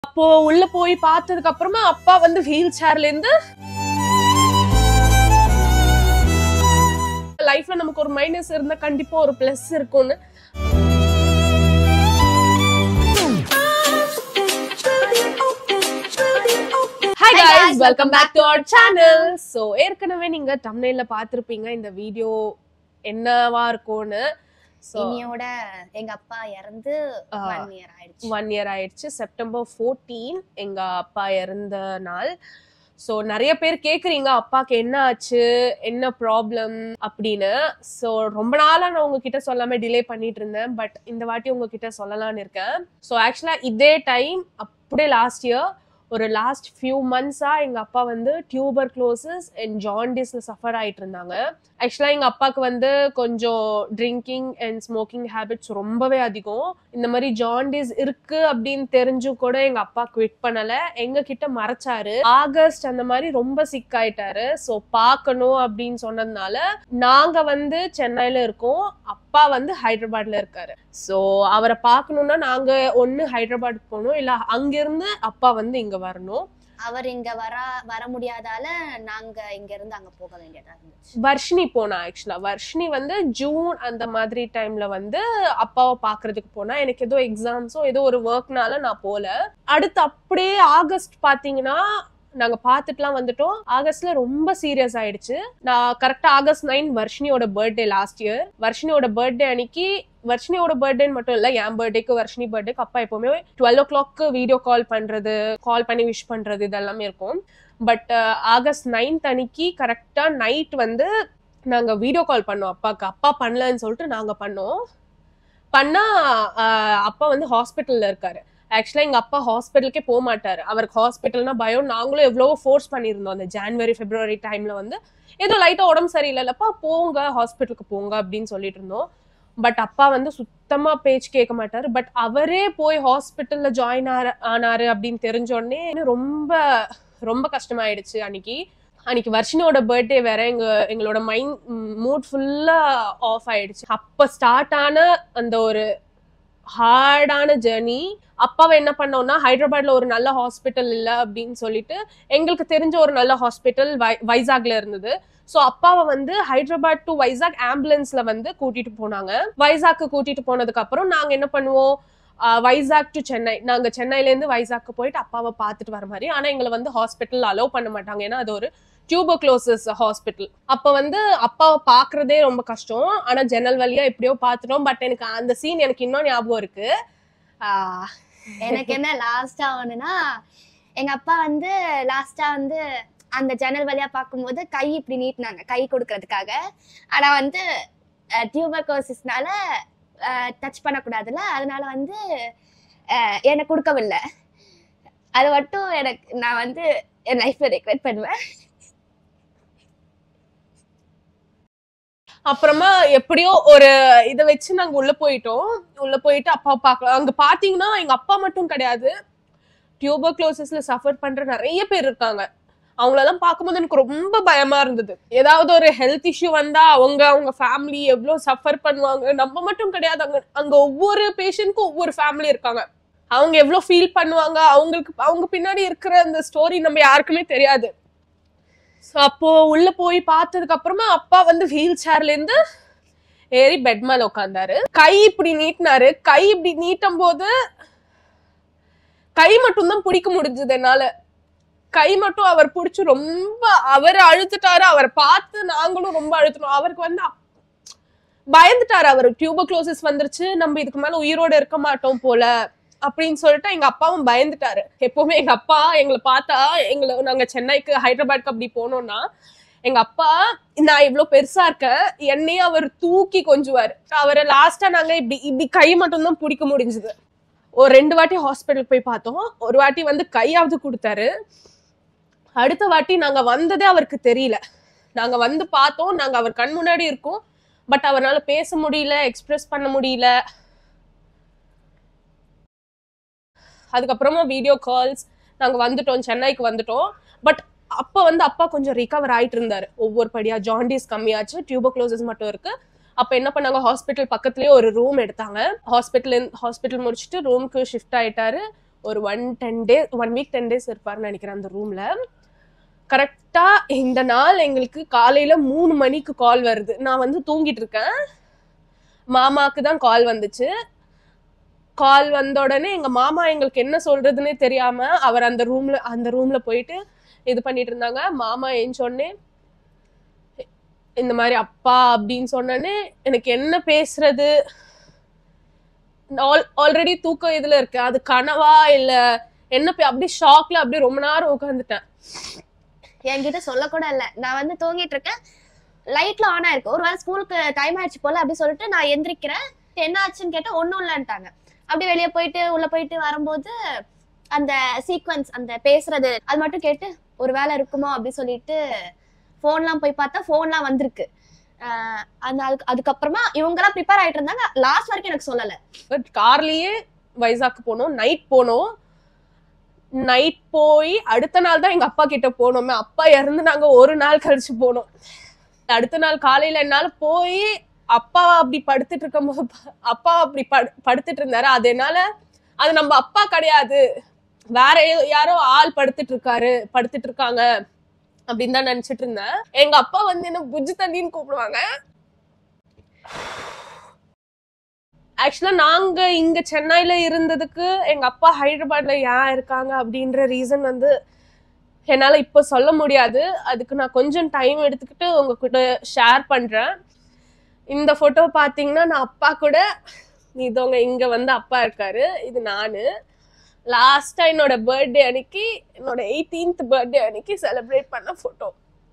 அப்போ உள்ள போய் பார்த்ததுக்கு அப்புறமா அப்பா வந்து வீல் சேர்ல இருந்து லைஃப்ல நமக்கு ஒரு மைனஸ் இருந்தா கண்டிப்பா ஒரு பிளஸ் இருக்கும்னு hi Hi guys guys, welcome back to our channel so ஏற்கனவே நீங்க thumbnailல பார்த்திருப்பீங்க இந்த வீடியோ என்னவா இருக்கும்னு சோ இனியோட எங்க அப்பா இறந்து ஆ. ஒன் இயர் ஆயிடுச்சு ஒன் இயர் ஆயிடுச்சு செப்டம்பர் ஃபோர்டீன் எங்க அப்பா இறந்த நாள் ஸோ நிறைய பேர் கேக்குறீங்க அப்பாக்கு என்ன ஆச்சு என்ன ப்ராப்ளம் அப்படின்னு ஸோ ரொம்ப நாளா நான் உங்ககிட்ட சொல்லாம டிலே பண்ணிட்டு இருந்தேன் பட் இந்த வாட்டி உங்ககிட்ட சொல்லலாம்னு இருக்கேன் ஸோ ஆக்சுவலா இதே டைம் அப்படியே லாஸ்ட் இயர் ஒரு லாஸ்ட் ஃபியூ மந்த்ஸா எங்க அப்பா வந்து டியூபர் க்ளோசஸ் அண்ட் ஜாண்டிஸ்ல சஃபர் ஆயிட்டு இருந்தாங்க ஆக்சுவலா எங்க அப்பாவுக்கு வந்து கொஞ்சம் ட்ரிங்கிங் அண்ட் ஸ்மோக்கிங் ஹேபிட்ஸ் ரொம்பவே அதிகம் இந்த மாதிரி ஜாண்டிஸ் இருக்கு அப்படின்னு தெரிஞ்சும் கூட எங்க அப்பா குவிட் பண்ணல எங்க கிட்ட மறைச்சாரு ஆகஸ்ட் அந்த மாதிரி ரொம்ப சிக் ஆயிட்டாரு ஸோ பார்க்கணும் அப்படின்னு சொன்னதுனால நாங்க வந்து சென்னையில இருக்கோம் அப்பா வந்து ஹைதராபாத்ல இருக்காரு ஸோ அவரை பார்க்கணும்னா நாங்க ஒன்னு ஹைதராபாத் போகணும் இல்ல அங்கிருந்து அப்பா வந்து இங்க வரணும் அவர் இங்க வர வர முடியாதால நாங்க இங்க இருந்து அங்க போக வேண்டியதா இருந்துச்சு வர்ஷினி போனா ஆக்சுவலா வர்ஷினி வந்து ஜூன் அந்த மாதிரி டைம்ல வந்து அப்பாவை பாக்குறதுக்கு போனா எனக்கு ஏதோ எக்ஸாம்ஸோ ஏதோ ஒரு ஒர்க்னால நான் போல அடுத்து அப்படியே ஆகஸ்ட் பாத்தீங்கன்னா நாங்க பாத்துட்டுலாம் வந்துட்டோம் ஆகஸ்ட்ல ரொம்ப சீரியஸ் ஆயிடுச்சு நான் கரெக்டா ஆகஸ்ட் நைன் வர்ஷினியோட பர்த்டே லாஸ்ட் இயர் வர்ஷினியோட பர்த்டே அன்னைக்கு வர்ஷினியோட பர்த்டேன்னு மட்டும் இல்ல என் பர்த்டேக்கு வர்ஷினி பர்த்டேக்கு அப்பா எப்பவுமே twelve o'clock video call பண்றது கால் பண்ணி விஷ் பண்றது இதெல்லாமே இருக்கும் பட் ஆகஸ்ட் நைன்த் அன்னைக்கு கரெக்டா நைட் வந்து நாங்க வீடியோ கால் பண்ணோம் அப்பாக்கு அப்பா பண்ணலன்னு சொல்லிட்டு நாங்க பண்ணோம் பண்ணா ஆஹ், அப்பா வந்து ஹாஸ்பிட்டல்ல இருக்காரு ஆக்சுவலா எங்க அப்பா ஹாஸ்பிட்டலுக்கே போக மாட்டாரு அவருக்கு ஹாஸ்பிட்டல்னா பயம் நாங்களும் எவ்வளவோ ஃபோர்ஸ் பண்ணியிருந்தோம் அந்த ஜான்வரி பிப்ரவரி டைம்ல வந்து ஏதோ லைட்டா உடம்பு சரியில்லைல்லப்பா போங்க ஹாஸ்பிட்டலுக்கு போங்க அப்படின்னு சொல்லிட்டு இருந்தோம் பட் அப்பா வந்து சுத்தமா பேச்சு கேட்க மாட்டாரு பட் அவரே போய் ஹாஸ்பிட்டல்ல ஜாயின் ஆனாரு அப்படின்னு தெரிஞ்ச உடனே ரொம்ப ரொம்ப கஷ்டமாயிடுச்சு அன்னைக்கு அன்னைக்கு வர்ஷினியோட பர்த்டே வேற எங்க எங்களோட மைண்ட் மூட் ஃபுல்லா ஆஃப் ஆயிடுச்சு அப்ப ஸ்டார்ட் ஆன அந்த ஒரு ஹார்டான ஜேர்னி அப்பாவை என்ன பண்ணோம்னா ஹைதராபாத்ல ஒரு நல்ல ஹாஸ்பிட்டல் இல்ல அப்படின்னு சொல்லிட்டு எங்களுக்கு தெரிஞ்ச ஒரு நல்ல ஹாஸ்பிட்டல் வைசாக்ல இருந்தது ஸோ அப்பாவை வந்து ஹைதராபாத் டு வைசாக் ஆம்புலன்ஸ்ல வந்து கூட்டிட்டு போனாங்க வைசாக்கு கூட்டிட்டு போனதுக்கு அப்புறம் நாங்க என்ன பண்ணுவோம் ஆஹ் வைசாக் டு சென்னை நாங்க சென்னையில இருந்து வைசாக்கு போயிட்டு அப்பாவை பார்த்துட்டு வர மாதிரி ஆனா எங்களை வந்து ஹாஸ்பிட்டல் அலோவ் பண்ண மாட்டாங்க ஏன்னா அது ஒரு டியூபோக்ளோசிஸ் ஹாஸ்பிட்டல் அப்ப வந்து அப்பாவை பாக்குறதே ரொம்ப கஷ்டம் ஆனா ஜன்னல் வழியா எப்படியோ பாத்துட்டோம் பட் எனக்கு அந்த சீன் எனக்கு இன்னும் ஞாபகம் இருக்கு ஆஹ் எனக்கு என்ன லாஸ்டா ஒண்ணுனா எங்க அப்பா வந்து லாஸ்டா வந்து அந்த ஜன்னல் வழியா பார்க்கும்போது கை இப்படி நீட்டினாங்க கை கொடுக்கறதுக்காக ஆனா வந்து டியூபர் கோசிஸ்னால டச் பண்ணக்கூடாதுல்ல அதனால வந்து அஹ், எனக்கு கொடுக்கவில்லை அது மட்டும் எனக்கு நான் வந்து என் லைஃப்ல ரெக்ரெட் பண்ணுவேன் அப்புறமா எப்படியோ ஒரு இதை வச்சு நாங்க உள்ள போயிட்டோம் உள்ள போயிட்டு அப்பா பார்க்கலாம் அங்க பாத்தீங்கன்னா எங்க அப்பா மட்டும் கிடையாது டியூபர் க்ளோசஸ்ல சஃபர் பண்ற நிறைய பேர் இருக்காங்க அவங்களெல்லாம் பார்க்கும்போது எனக்கு ரொம்ப பயமா இருந்தது ஏதாவது ஒரு ஹெல்த் இஷ்யூ வந்தா அவங்க அவங்க ஃபேமிலி எவ்வளவு சஃபர் பண்ணுவாங்க நம்ம மட்டும் கிடையாது அங்க அங்க ஒவ்வொரு பேஷண்ட்க்கும் ஒவ்வொரு ஃபேமிலி இருக்காங்க அவங்க எவ்வளவு ஃபீல் பண்ணுவாங்க அவங்களுக்கு அவங்க பின்னாடி இருக்கிற அந்த ஸ்டோரி நம்ம யாருக்குமே தெரியாது ஸோ அப்போ உள்ள போய் பார்த்ததுக்கு அப்புறமா அப்பா வந்து வீல் சேர்ல இருந்து ஏறி பெட் மேல உட்காந்தாரு கை இப்படி நீட்டினாரு கை இப்படி நீட்டும் போது கை மட்டும் தான் பிடிக்க முடிஞ்சது என்னால கை மட்டும் அவர் பிடிச்சு ரொம்ப அவர் அழுத்துட்டாரு அவரை பார்த்து நாங்களும் ரொம்ப அழுத்தணும் அவருக்கு வந்து அப்- பயந்துட்டாரு அவர் டியூபோக்ளோசிஸ் வந்துருச்சு நம்ம இதுக்கு மேல உயிரோட இருக்க மாட்டோம் போல அப்படின்னு சொல்லிட்டு எங்க அப்பாவும் பயந்துட்டாரு எப்பவுமே எங்க அப்பா எங்களை பார்த்தா எங்களை நாங்க சென்னைக்கு ஹைதராபாத்க்கு அப்படி போனோம்னா எங்க அப்பா நான் இவ்வளவு பெருசா இருக்கேன் என்னையும் அவர் தூக்கி கொஞ்சுவார் அவரை லாஸ்டா நாங்க இப்படி இப்படி கை மட்டும் தான் பிடிக்க முடிஞ்சது ஒரு ரெண்டு வாட்டி ஹாஸ்பிட்டல் போய் பார்த்தோம் ஒரு வாட்டி வந்து கையாவது கொடுத்தாரு அடுத்த வாட்டி நாங்க வந்ததே அவருக்கு தெரியல நாங்க வந்து பார்த்தோம் நாங்க அவர் கண் முன்னாடி இருக்கோம் பட் அவரால பேச முடியல எக்ஸ்பிரஸ் பண்ண முடியல அதுக்கப்புறமா வீடியோ கால்ஸ் நாங்க வந்துட்டோம் சென்னைக்கு வந்துட்டோம் பட் அப்ப வந்து அப்பா கொஞ்சம் ரிகவர் ஆயிட்டு இருந்தாரு ஒவ்வொரு படியா ஜாண்டிஸ் கம்மியாச்சு டியூபோக்ளோசஸ் மட்டும் இருக்கு அப்ப என்ன பண்ணாங்க ஹாஸ்பிட்டல் பக்கத்துலயே ஒரு ரூம் எடுத்தாங்க ஹாஸ்பிட்டல் ஹாஸ்பிட்டல் முடிச்சுட்டு ரூம்க்கு ஷிஃப்ட் ஆயிட்டாரு ஒரு one ten day one week ten days இருப்பாருன்னு நினைக்கிறேன் அந்த ரூம்ல கரெக்டா இந்த நாள் எங்களுக்கு காலையில மூணு மணிக்கு கால் வருது நான் வந்து தூங்கிட்டு இருக்கேன் மாமாக்கு தான் கால் வந்துச்சு கால் வந்த உடனே எங்க மாமா எங்களுக்கு என்ன சொல்றதுன்னே தெரியாம அவர் அந்த ரூம்ல அந்த ரூம்ல போயிட்டு இது பண்ணிட்டு இருந்தாங்க மாமா ஏன் சொன்னேன் இந்த மாதிரி அப்பா அப்படின்னு சொன்னோடனே எனக்கு என்ன பேசுறது ஆல்ரெடி தூக்கம் இதுல இருக்கு அது கனவா இல்ல என்ன பே- அப்படியே ஷாக்ல அப்படியே ரொம்ப நேரம் உட்காந்துட்டேன் என்கிட்ட சொல்ல கூட இல்ல நான் வந்து தூங்கிட்டு இருக்கேன் லைட்ல ஆன் ஆயிருக்கு ஒரு வேளை ஸ்கூலுக்கு டைம் ஆயிடுச்சு போல அப்படி சொல்லிட்டு நான் எந்திரிக்கிறேன் என்ன ஆச்சுன்னு கேட்டா ஒண்ணும் இல்லன்ட்டாங்க அப்படி வெளியே போயிட்டு உள்ள போயிட்டு வரும்போது அந்த சீக்வன்ஸ் அந்த பேசுறது அது மட்டும் கேட்டு ஒரு வேலை இருக்குமோ அப்படி சொல்லிட்டு ஃபோன்லாம் போய் பார்த்தா ஃபோன்லாம் வந்திருக்கு ஆஹ் அந்த அதுக்கு அதுக்கப்புறமா இவங்கெல்லாம் ப்ரிப்பேர் ஆயிட்டு இருந்தாங்க லாஸ்ட் வரைக்கும் எனக்கு சொல்லல பட் கார்லயே வைசாக்கு போனோம் நைட் போனோம் நைட் போய் அடுத்த நாள் தான் எங்க அப்பா கிட்ட போனோமே அப்பா இறந்து நாங்க ஒரு நாள் கழிச்சு போனோம் அடுத்த நாள் காலையில என்னால போய் அப்பா அப்படி படுத்துட்டு இருக்கும்போது ப- அப்பா அப்படி படு- படுத்துட்டு இருந்தாரு அது என்னால அது நம்ம அப்பா கிடையாது வேற ஏதோ- யாரோ ஆள் படுத்துட்டு இருக்காரு படுத்துட்டு இருக்காங்க அப்படின்னு தான் நினைச்சிட்டு இருந்தேன் எங்க அப்பா வந்து என்ன புஜ்ஜி தண்ணின்னு கூப்பிடுவாங்க ஆக்சுவலா நாங்க இங்க சென்னையில இருந்ததுக்கு எங்க அப்பா ஹைதராபாத்ல ஏன் இருக்காங்க அப்படின்ற ரீசன் வந்து என்னால இப்ப சொல்ல முடியாது அதுக்கு நான் கொஞ்சம் டைம் எடுத்துக்கிட்டு உங்ககிட்ட ஷேர் பண்றேன் இந்த போட்டோ பாத்தீங்கன்னா நான் அப்பா கூட இதவங்க இங்க வந்து அப்பா இருக்காரு இது நானு லாஸ்டா என்னோட பர்த்டே அன்னைக்கு என்னோட எயிட்டீன்த் பர்த்டே அன்னைக்கு செலிப்ரேட் பண்ண போட்டோ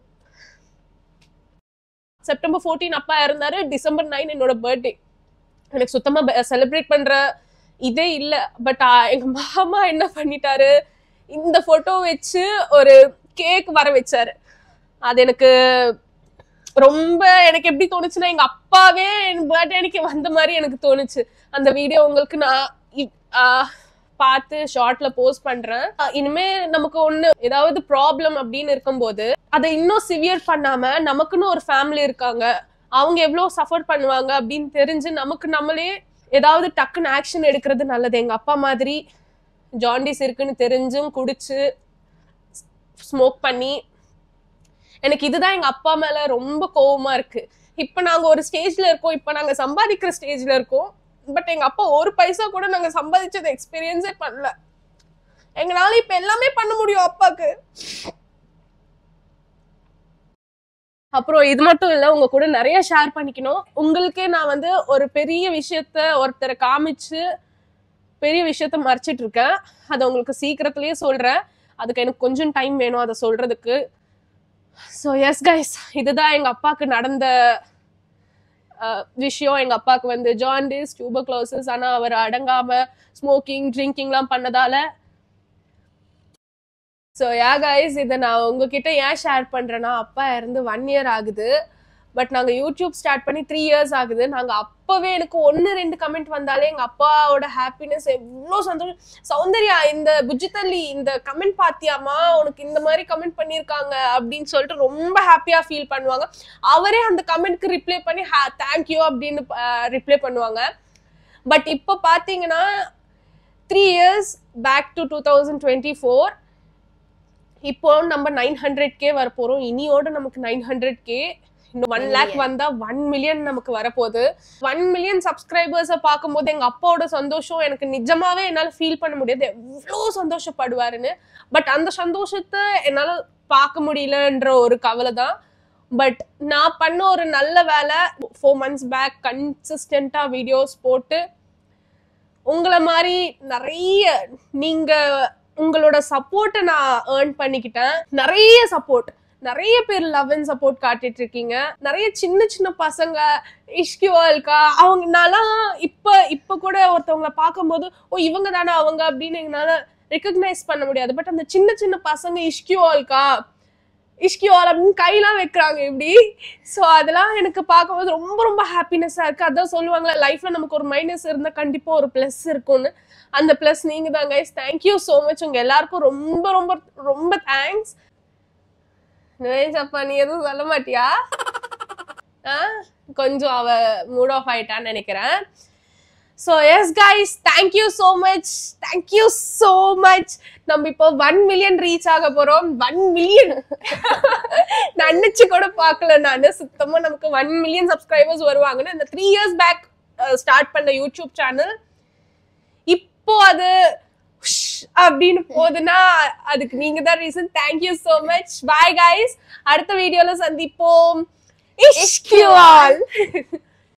செப்டம்பர் 14 அப்பா இருந்தாரு டிசம்பர் நைன் என்னோட பர்த்டே எனக்கு சுத்தமா செலிப்ரேட் பண்ற இதே இல்ல பட் எங்க மாமா என்ன பண்ணிட்டாரு இந்த போட்டோ வச்சு ஒரு கேக் வர வச்சாரு அது எனக்கு ரொம்ப எனக்கு எப்படி தோணுச்சுன்னா எங்க அப்பாவே என் பர்த்டே அன்னைக்கு வந்த மாதிரி எனக்கு தோணுச்சு அந்த வீடியோ உங்களுக்கு நான் இ- ஆ, பார்த்து ஷார்ட்ல போஸ்ட் பண்றேன் ஆ, இனிமே நமக்கு ஒண்ணு ஏதாவது ப்ராப்ளம் அப்படின்னு இருக்கும்போது அதை இன்னும் சிவியர் பண்ணாம நமக்குன்னு ஒரு ஃபேமிலி இருக்காங்க அவங்க எவ்வளவு சஃபர் பண்ணுவாங்க அப்படின்னு தெரிஞ்சு நமக்கு நம்மளே ஏதாவது டக்குன்னு ஆக்ஷன் எடுக்கிறது நல்லது எங்க அப்பா மாதிரி ஜாண்டிஸ் இருக்குன்னு தெரிஞ்சும் குடிச்சு ஸ்மோக் பண்ணி எனக்கு இதுதான் எங்க அப்பா மேல ரொம்ப கோவமா இருக்கு இப்ப நாங்க ஒரு ஸ்டேஜ்ல இருக்கோம் இப்ப நாங்க சம்பாதிக்கிற ஸ்டேஜ்ல இருக்கோம் பட் எங்க அப்பா ஒரு பைசா கூட நாங்க சம்பாதிச்சது எக்ஸ்பீரியன்ஸே பண்ணல எங்களால இப்ப எல்லாமே பண்ண முடியும் அப்பாக்கு அப்புறம் இது மட்டும் இல்ல உங்க கூட நிறைய ஷேர் பண்ணிக்கணும் உங்களுக்கே நான் வந்து ஒரு பெரிய விஷயத்த ஒருத்தரை காமிச்சு பெரிய விஷயத்த மறைச்சிட்டு இருக்கேன் அதை உங்களுக்கு சீக்கிரத்திலேயே சொல்றேன் அதுக்கு எனக்கு கொஞ்சம் டைம் வேணும் அதை சொல்றதுக்கு ஸோ எஸ் கைஸ் இதுதான் எங்க அப்பாவுக்கு நடந்த அஹ், விஷயம் எங்க அப்பாவுக்கு வந்து ஜாண்டிஸ் டியூபர் க்ளோசஸ் ஆனா அவர் அடங்காம ஸ்மோக்கிங் ட்ரிங்கிங்லாம் பண்ணதால ஸோ யா கைஸ் இதை நான் உங்ககிட்ட ஏன் ஷேர் பண்றேன்னா அப்பா இருந்து ஒன் இயர் ஆகுது பட் நாங்க யூடியூப் ஸ்டார்ட் பண்ணி த்ரீ இயர்ஸ் ஆகுது நாங்க அப்பவே எனக்கு ஒன்னு ரெண்டு கமெண்ட் வந்தாலே எங்க அப்பாவோட ஹாப்பினஸ் எவ்வளோ சந்தோஷம் சௌந்தர்யா இந்த புஜித்தள்ளி இந்த கமெண்ட் பாத்தியாமா உனக்கு இந்த மாதிரி கமெண்ட் பண்ணியிருக்காங்க அப்படின்னு சொல்லிட்டு ரொம்ப ஹாப்பியா ஃபீல் பண்ணுவாங்க அவரே அந்த கமெண்ட்க்கு ரிப்ளை பண்ணி தேங்க்யூ அப்படின்னு ரிப்ளை பண்ணுவாங்க பட் இப்போ பார்த்தீங்கன்னா three years back to two thousand twenty four இப்போ நம்ம நைன் ஹண்ட்ரட் கே வரப்போறோம் இனியோட நமக்கு நைன் ஹண்ட்ரட் கே இன்னும் ஒன் லேக் வந்தா ஒன் மில்லியன் நமக்கு வரப்போகுது ஒன் மில்லியன் சப்ஸ்கிரைபர்ஸை பார்க்கும்போது எங்க அப்பாவோட சந்தோஷம் எனக்கு நிஜமாவே என்னால ஃபீல் பண்ண முடியாது எவ்வளோ சந்தோஷப்படுவாருன்னு பட் அந்த சந்தோஷத்தை என்னால பார்க்க முடியலன்ற ஒரு கவலை தான் பட் நான் பண்ண ஒரு நல்ல வேலை ஃபோர் மந்த்ஸ் பேக் கன்சிஸ்டண்டா வீடியோஸ் போட்டு உங்களை மாதிரி நிறைய நீங்க உங்களோட சப்போர்ட்டை நான் ஏர்ன் பண்ணிக்கிட்டேன் நிறைய சப்போர்ட் நிறைய பேர் லவ் அண்ட் சப்போர்ட் காட்டிட்டு இருக்கீங்க நிறைய சின்ன சின்ன பசங்க இஷ்கிவால்கா அவங்க நான்லாம் இப்ப இப்ப கூட ஒருத்தவங்கள பார்க்கும்போது ஓ இவங்க தானே அவங்க அப்படின்னு எங்களால ரெக்கக்னைஸ் பண்ண முடியாது பட் அந்த சின்ன சின்ன பசங்க இஷ்கிவால்கா இஷ்கிவால் அப்படின்னு கையெல்லாம் வைக்கிறாங்க இப்படி ஸோ அதெல்லாம் எனக்கு பார்க்கும்போது ரொம்ப ரொம்ப ஹாப்பினஸ்ஸாக இருக்குது அதான் சொல்லுவாங்களே லைஃப்பில் நமக்கு ஒரு மைனஸ் இருந்தால் கண்டிப்பாக ஒரு ப்ளஸ் இருக்கும்னு அந்த ப்ளஸ் நீங்கள் தான் கைஸ் தேங்க்யூ ஸோ மச் உங்கள் எல்லாருக்கும் ரொம்ப ரொம்ப ரொம்ப தேங்க்ஸ் நுவேஷ் அப்பா நீ எதுவும் சொல்ல மாட்டியா ஆ கொஞ்சம் அவ மூட் ஆஃப் ஆயிட்டான்னு நினைக்கிறேன் so yes guys thank you so much thank you so much நம்ம இப்போ ஒன் மில்லியன் ரீச் ஆக போறோம் ஒன் மில்லியன் நினைச்சு கூட பார்க்கல நான் சுத்தமா நமக்கு ஒன் மில்லியன் சப்ஸ்கிரைபர்ஸ் வருவாங்கன்னு இந்த த்ரீ இயர்ஸ் பேக் ஸ்டார்ட் பண்ண யூடியூப் சேனல் இப்போ அது உஷ் அப்படின்னு போகுதுன்னா அதுக்கு நீங்க தான் reason thank you so much bye guys அடுத்த வீடியோல சந்திப்போம் இஷ்கியூ ஆல்